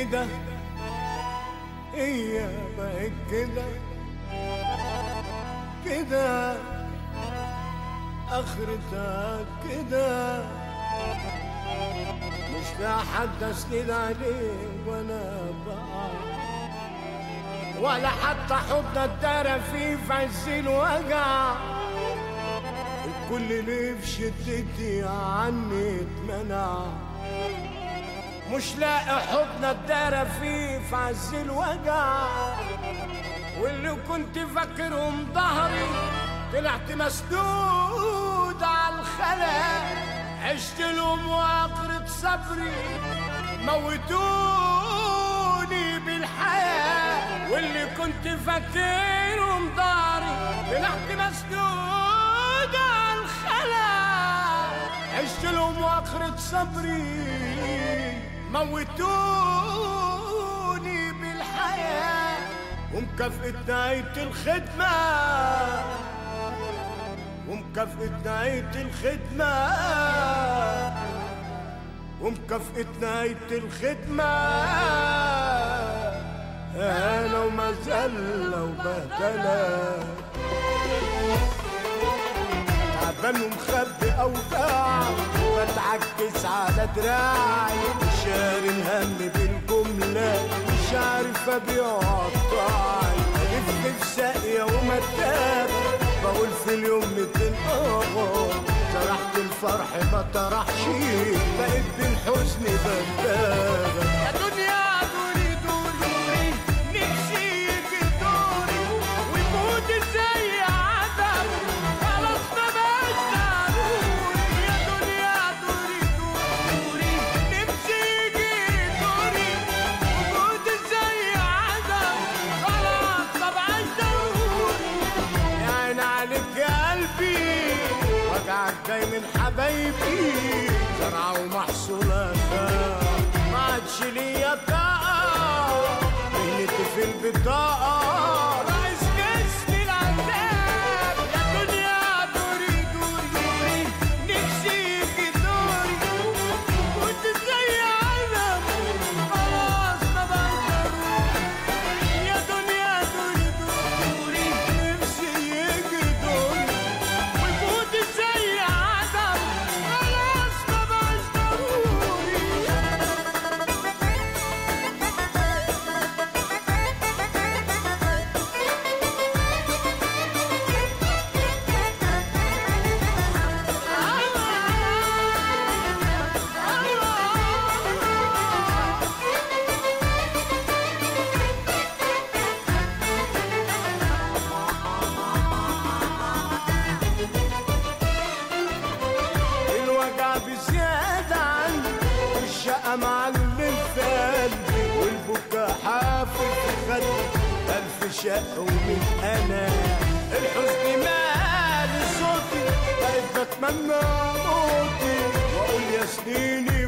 كده هي بقت كده كده اخرتها كده مش لاقي حد اسند عليه وانا بقع ولا حتى حضن الدار فيه في عز الوجع الكل اللي في شدتي عني اتمنع مش لاقي حضن الدار فيه في عز الوجع واللي كنت فاكرهم ظهري طلعت مسدود على الخلا عشت لهم واقرة صبري موتوني بالحياة واللي كنت فاكرهم ظهري طلعت مسدود على الخلا عشت لهم واقرة صبري موتوني بالحياة ومكافأة نهاية الخدمة ومكافأة نهاية الخدمة ومكافأة نهاية الخدمة أنا ومزلة وبهدلة تعبان ومخبي أوجاع بتعكس على دراعي شاري الهم بالجملة مش عارف أبيع قطاعي ألف في ساقية ومتاب بقول في اليوم ميتين اه سرحت الفرح ما طرحش بقيت بالحزن بندابة يا دنيا دوري دوري نفسي يجي دوري ويموت ازاي عدم خلاص ما بقاش ضروري يا دنيا دوري دوري نفسي يجي دوري ويموت ازاي عدم خلاص ما بقاش ضروري يا عين عليك يا قلبي وجعك جاي من حبايبي زرعة ومحصولة ما عادش ليا طاقة مهنتي في البطاقة رئيس جسمي العذاب يا دنيا دوري دوري دوري نفسي يجي دوري كنت زي علم خلاص ما بقدر يا دنيا دوري دوري نفسي يجي دوري ويفوت زي عدم خلاص ما بقاش ضروري الوجع بزيادة عني والشقة معلم في قلبي والبكا حافل في خدي ألف شق ومن أنا الحزن مال صوتي بقيت بتمنى موتي وأقول يا سنيني